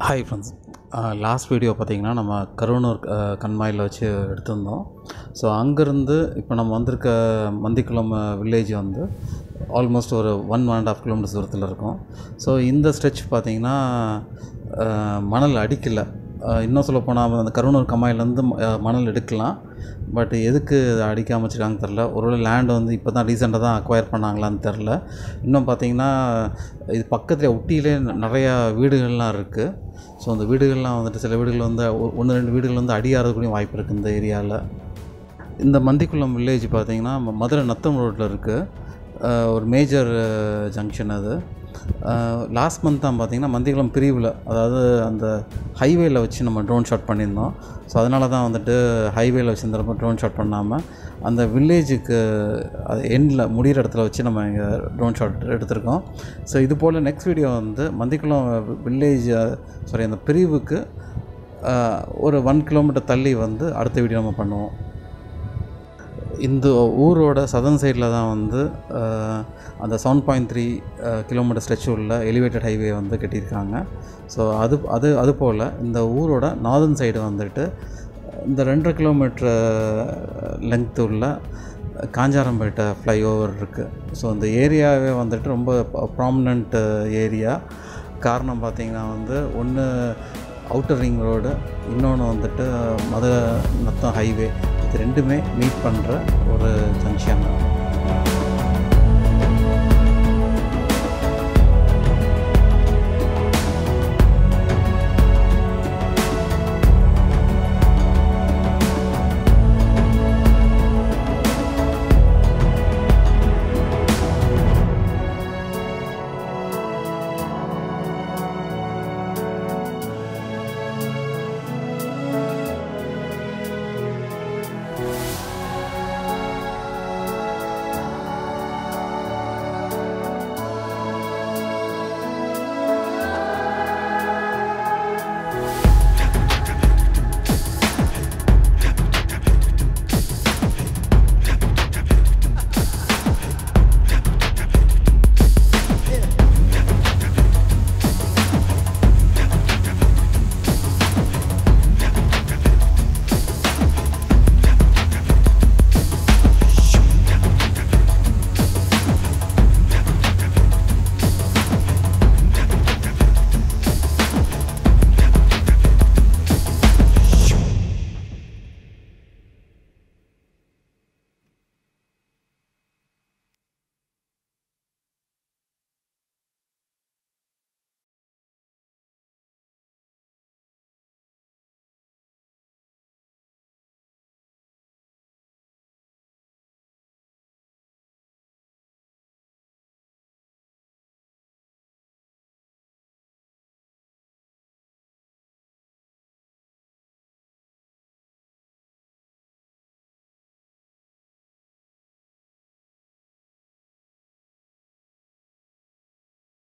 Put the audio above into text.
hi friends last video பார்த்தீங்கன்னா நம்ம கருவனூர் அஹ், கண்மாயில் வச்சு எடுத்திருந்தோம் ஸோ அங்கேருந்து இப்போ நம்ம வந்திருக்க மந்திக்குளம் வில்லேஜ் வந்து ஆல்மோஸ்ட் ஒரு one one and half kilometres தூரத்தில் இருக்கும் ஸோ இந்த ஸ்ட்ரெச் பார்த்தீங்கன்னா அஹ், மணல் அடிக்கல அஹ், இன்னும் சொல்ல போனால் அந்த கருவனூர் கம்மாயிலேருந்து மணல் எடுக்கலாம் பட் எதுக்கு அடிக்காம வச்சுருக்காங்கன்னு தெரில ஒருவேளை லேண்ட் வந்து இப்போ தான் ரீசெண்டாக தான் அக்வயர் பண்ணாங்களான்னு தெரில இன்னும் பார்த்தீங்கன்னா இது பக்கத்தில் ஒட்டியிலே நிறையா வீடுகள்லாம் இருக்குது ஸோ அந்த வீடுகள்லாம் வந்துட்டு சில வீடுகள் வந்து ஒன்று ரெண்டு வீடுகள் வந்து அடியாறதுக்குள்ளேயும் வாய்ப்பு இருக்குது இந்த ஏரியாவில் இந்த மந்திக்குளம் வில்லேஜ் பார்த்தீங்கன்னா ம- மதுரை நத்தம் ரோட்டில் இருக்குது ஒரு மேஜர் ஜங்ஷன் அது லாஸ்ட் மந்த் தான் பார்த்தீங்கன்னா மந்திக்குளம் பிரிவில் அதாவது அந்த ஹைவேல வச்சு நம்ம ட்ரோன் ஷாட் பண்ணியிருந்தோம் ஸோ அதனால தான் வந்துட்டு ஹைவேல வச்சு இந்த ட்ரோன் ஷாட் பண்ணாமல் அந்த வில்லேஜுக்கு அது எண்டில் முடிகிற இடத்துல வச்சு நம்ம இங்கே ட்ரோன் ஷாட் எடுத்திருக்கோம் ஸோ இது போல் நெக்ஸ்ட் வீடியோ வந்து மந்திக்குளம் வில்லேஜ் சாரி அந்த பிரிவுக்கு அஹ், ஒரு ஒன் கிலோமீட்டர் தள்ளி வந்து அடுத்த வீடியோ நம்ம பண்ணுவோம் இந்த ஊரோட சதன் சைடில் தான் வந்து அஹ், அந்த seven point three kilometre stretch உள்ள எலிவேட்டட் ஹைவே வந்து கட்டியிருக்காங்க ஸோ அது அது அது போல் இந்த ஊரோட நார்தன் சைடு வந்துட்டு இந்த ரெண்டரை கிலோமீட்டர் லெங்த் உள்ள காஞ்சாரம்பேட்டை ஃப்ளைஓவர் இருக்குது ஸோ இந்த ஏரியாவே வந்துட்டு ரொம்ப ப்ராமினண்ட் ஏரியா காரணம் பார்த்தீங்கன்னா வந்து ஒன்று அவுட்டர் ரிங் ரோடு இன்னொன்று வந்துட்டு மதுரை நத்தம் ஹைவே இது ரெண்டுமே மீட் பண்ணுற ஒரு ஜங்ஷன்